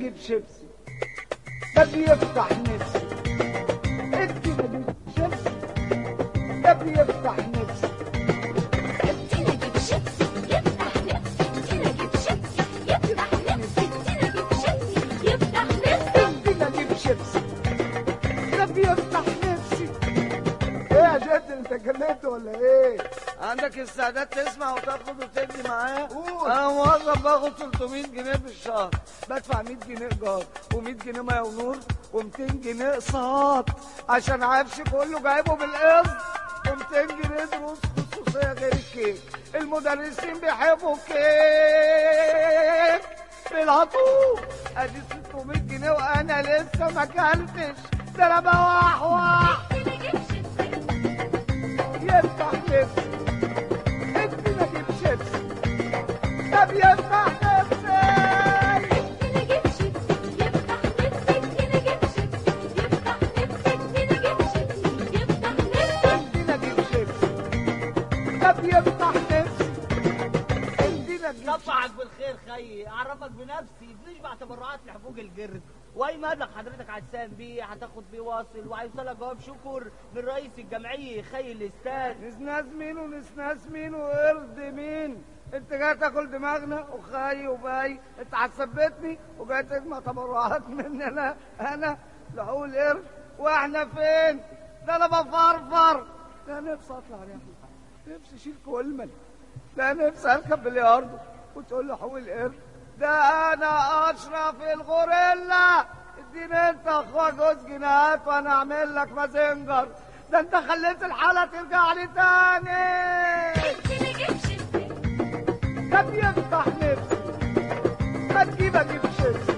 اجيب شيبسي ده بيفتح نفسي ادينا اجيب شيبسي ده بيفتح نفسي ادينا جيب شيبسي يفتح نفسي ادينا جيب شيبسي يفتح نفسي ادينا جيب شيبسي يفتح نفسي ادينا اجيب شيبسي ده بيفتح نفسي ايه يا جد انت جننت ولا ايه؟ عندك استعداد تسمع وتاخد وتدي معايا؟ قول. انا موظف باخد 300 جنيه في الشهر بدفع 100 جنيه ايجار و100 جنيه ميه ونور و200 جنيه اقساط عشان عفشي كله جايبه بالقسط و200 جنيه دروس خصوصيه غير الكيك المدرسين بيحبوا الكيك بالعطوف ادي 600 جنيه وانا لسه ما اكلتش ده انا بوحوح ادينا جيب شيبسي يفتح نفسي ادينا اجيب شيبسي ده بيفتح نفسي ادينا جيب شيبسي يفتح نفسي ادينا جيب شيبسي يفتح نفسي ادينا جيب شيبسي يفتح نفسي ادينا اجيب شيبسي ده بيفتح نفسي ادينا اجيب صبحك بالخير خي اعرفك بنفسي بنشبع تبرعات لحقوق الجرد واي مبلغ حضرتك عسان بيه هتاخد بيه واصل وهيوصلك جواب شكر من رئيس الجمعيه خي الاستاذ نسناس مين ونسناس مين وقرد مين انت جاي تاكل دماغنا وخاي وباي انت هتثبتني وجاي تجمع تبرعات مني انا انا لحقوق القرد واحنا فين ده انا بفرفر ده نفسي اطلع رحله نفسي اشيل كولمن ده نفسي اركب بلياردو وتقول لي حقوق القرد ده انا اشرف الغوريلا اديني انت اخويا جوز جنيهات وانا اعمل لك مازنجر ده انت خليت الحالة ترجع لي تاني ادينا جيب شيبسي ده بيفتح نفسي ما تجيب اجيب شيبسي